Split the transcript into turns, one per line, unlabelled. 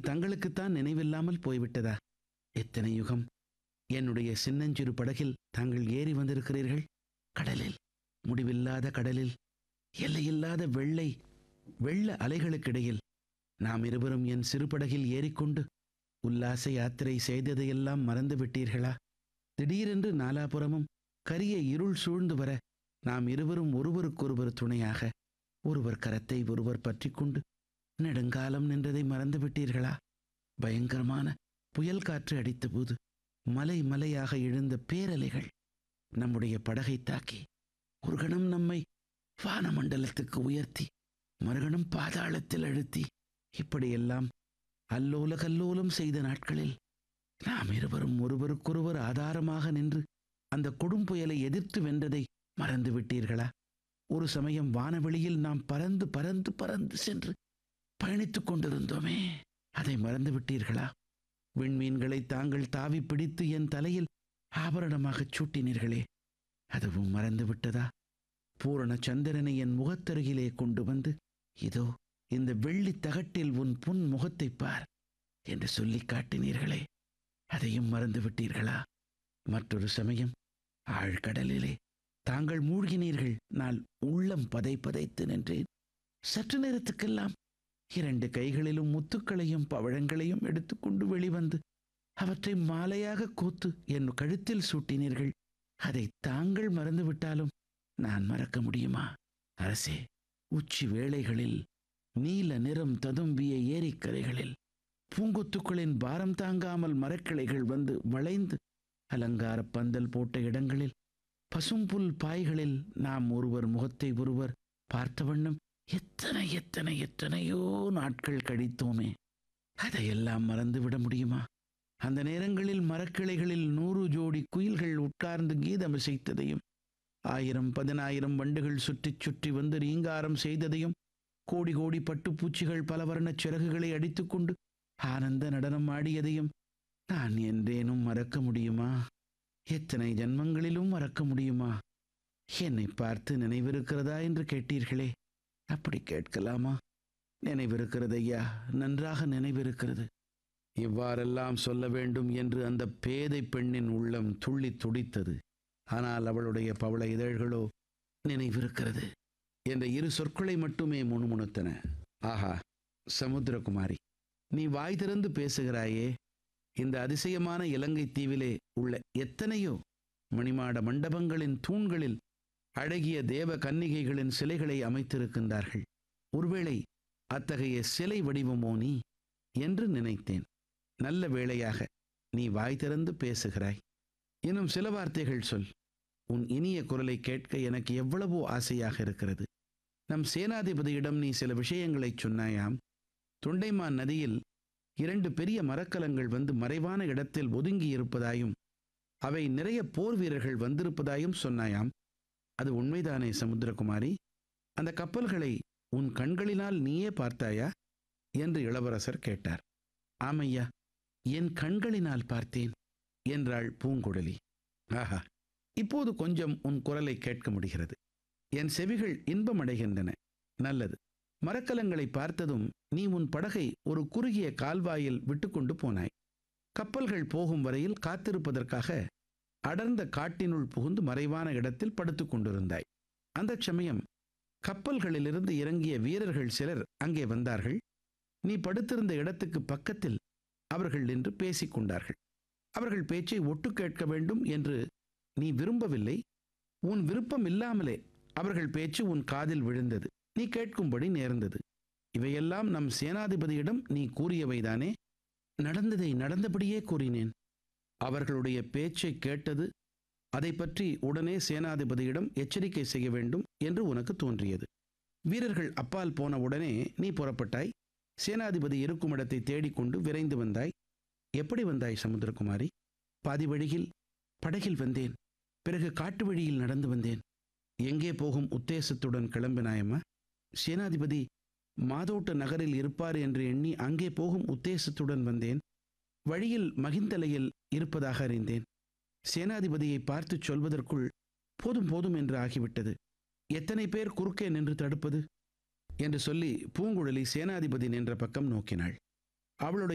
தங்களுக்குத்தான் நினைவில்லாமல் போய்விட்டதா எத்தனை யுகம் என்னுடைய சின்னஞ்சிறு படகில் தாங்கள் ஏறி வந்திருக்கிறீர்கள் கடலில் முடிவில்லாத கடலில் எல்லையில்லாத வெள்ளை வெள்ள அலைகளுக்கிடையில் நாம் இருவரும் என் சிறு படகில் ஏறிக்கொண்டு உல்லாச யாத்திரை செய்ததையெல்லாம் மறந்து விட்டீர்களா திடீரென்று நாலாபுறமும் கரிய இருள் சூழ்ந்து வர நாம் இருவரும் ஒருவருக்கொருவர் துணையாக ஒருவர் கரத்தை ஒருவர் பற்றி கொண்டு நெடுங்காலம் நின்றதை மறந்து விட்டீர்களா பயங்கரமான புயல் காற்று அடித்தபோது மலை மலையாக எழுந்த பேரலைகள் நம்முடைய படகை தாக்கி ஒரு கணம் நம்மை வானமண்டலத்துக்கு உயர்த்தி மறுகணம் பாதாளத்தில் அழுத்தி இப்படியெல்லாம் அல்லோல கல்லோலம் செய்த நாட்களில் நாம் இருவரும் ஒருவருக்கொருவர் ஆதாரமாக நின்று அந்த கொடும் புயலை எதிர்த்து வென்றதை மறந்து விட்டீர்களா ஒரு சமயம் வானவெளியில் நாம் பறந்து பறந்து பறந்து சென்று பயணித்துக் கொண்டிருந்தோமே அதை மறந்து விட்டீர்களா விண்மீன்களை தாங்கள் தாவி பிடித்து என் தலையில் ஆபரணமாகச் சூட்டினீர்களே அதுவும் மறந்து விட்டதா பூரண சந்திரனை என் முகத்தருகிலே கொண்டு வந்து இதோ இந்த வெள்ளி தகட்டில் உன் புன் முகத்தை பார் என்று சொல்லி காட்டினீர்களே அதையும் மறந்து விட்டீர்களா மற்றொரு சமயம் ஆழ்கடலிலே தாங்கள் மூழ்கினீர்கள் நான் உள்ளம் பதை பதைத்து நின்றேன் சற்று நேரத்துக்கெல்லாம் இரண்டு கைகளிலும் முத்துக்களையும் பவழங்களையும் எடுத்துக்கொண்டு வெளிவந்து அவற்றை மாலையாக கோத்து என் கழுத்தில் சூட்டினீர்கள் அதை தாங்கள் மறந்துவிட்டாலும் நான் மறக்க முடியுமா அரசே உச்சி வேளைகளில் நீல நிறம் ததும்பிய ஏரிக்கரைகளில் பூங்கொத்துக்களின் பாரம் தாங்காமல் மரக்கிளைகள் வந்து வளைந்து அலங்கார பந்தல் போட்ட இடங்களில் பசும்புல் பாய்களில் நாம் ஒருவர் முகத்தை ஒருவர் பார்த்த வண்ணம் எத்தனை எத்தனை எத்தனையோ நாட்கள் கழித்தோமே அதையெல்லாம் மறந்துவிட முடியுமா அந்த நேரங்களில் மரக்கிளைகளில் நூறு ஜோடி குயில்கள் உட்கார்ந்து கீதம் இசைத்ததையும் ஆயிரம் பதினாயிரம் வண்டுகள் சுற்றிச் சுற்றி வந்து ரீங்காரம் செய்ததையும் கோடி கோடி பட்டுப்பூச்சிகள் பல வர்ணச் சிறகுகளை அடித்துக்கொண்டு ஆனந்த நடனம் ஆடியதையும் நான் என்றேனும் மறக்க முடியுமா எத்தனை ஜன்மங்களிலும் மறக்க முடியுமா என்னை பார்த்து நினைவிருக்கிறதா என்று கேட்டீர்களே அப்படி கேட்கலாமா நினைவிருக்கிறது ஐயா நன்றாக நினைவிருக்கிறது இவ்வாறெல்லாம் சொல்ல வேண்டும் என்று அந்த பேதை பெண்ணின் உள்ளம் துள்ளி துடித்தது ஆனால் அவளுடைய பவள இதழ்களோ நினைவிருக்கிறது என்ற இரு சொற்களை மட்டுமே முணுமுணுத்தன ஆஹா சமுத்திரகுமாரி நீ வாய் திறந்து பேசுகிறாயே இந்த அதிசயமான இலங்கை தீவிலே உள்ள எத்தனையோ மணிமாட மண்டபங்களின் தூண்களில் அழகிய தேவ கன்னிகைகளின் சிலைகளை அமைத்திருக்கின்றார்கள் ஒருவேளை அத்தகைய சிலை வடிவமோ நீ என்று நினைத்தேன் நல்ல வேளையாக நீ வாய் திறந்து பேசுகிறாய் இன்னும் சில வார்த்தைகள் சொல் உன் இனிய குரலை கேட்க எனக்கு எவ்வளவோ ஆசையாக இருக்கிறது நம் சேனாதிபதியிடம் நீ சில விஷயங்களைச் சொன்னாயாம் தொண்டைமான் நதியில் இரண்டு பெரிய மரக்கலங்கள் வந்து மறைவான இடத்தில் ஒதுங்கி இருப்பதாயும் அவை நிறைய போர் வீரர்கள் வந்திருப்பதாயும் சொன்னாயாம் அது உண்மைதானே சமுத்திரகுமாரி அந்த கப்பல்களை உன் கண்களினால் நீயே பார்த்தாயா என்று இளவரசர் கேட்டார் ஆமையா என் கண்களினால் பார்த்தேன் என்றாள் பூங்குழலி ஆஹா இப்போது கொஞ்சம் உன் குரலை கேட்க முடிகிறது என் செவிகள் இன்பமடைகின்றன நல்லது மரக்கலங்களை பார்த்ததும் நீ உன் படகை ஒரு குறுகிய கால்வாயில் விட்டுக்கொண்டு போனாய் கப்பல்கள் போகும் வரையில் காத்திருப்பதற்காக அடர்ந்த காட்டினுள் புகுந்து மறைவான இடத்தில் படுத்துக் கொண்டிருந்தாய் அந்த சமயம் கப்பல்களிலிருந்து இறங்கிய வீரர்கள் சிலர் அங்கே வந்தார்கள் நீ படுத்திருந்த இடத்துக்கு பக்கத்தில் அவர்கள் நின்று பேசிக் கொண்டார்கள் அவர்கள் பேச்சை ஒட்டு கேட்க வேண்டும் என்று நீ விரும்பவில்லை உன் விருப்பம் இல்லாமலே அவர்கள் பேச்சு உன் காதில் விழுந்தது நீ கேட்கும்படி நேர்ந்தது இவையெல்லாம் நம் சேனாதிபதியிடம் நீ கூறியவைதானே நடந்ததை நடந்தபடியே கூறினேன் அவர்களுடைய பேச்சை கேட்டது அதை பற்றி உடனே சேனாதிபதியிடம் எச்சரிக்கை செய்ய வேண்டும் என்று உனக்கு தோன்றியது வீரர்கள் அப்பால் போன உடனே நீ புறப்பட்டாய் சேனாதிபதி இருக்கும் இடத்தை தேடிக்கொண்டு விரைந்து வந்தாய் எப்படி வந்தாய் சமுத்திரகுமாரி பாதி வழியில் படகில் வந்தேன் பிறகு காட்டு வழியில் நடந்து வந்தேன் எங்கே போகும் உத்தேசத்துடன் கிளம்பினாயம்மா சேனாதிபதி மாதோட்ட நகரில் இருப்பார் என்று எண்ணி அங்கே போகும் உத்தேசத்துடன் வந்தேன் வழியில் மகிந்தலையில் இருப்பதாக அறிந்தேன் சேனாதிபதியை பார்த்துச் சொல்வதற்குள் போதும் போதும் என்று ஆகிவிட்டது எத்தனை பேர் குறுக்கே நின்று தடுப்பது என்று சொல்லி பூங்குழலி சேனாதிபதி நின்ற பக்கம் நோக்கினாள் அவளுடைய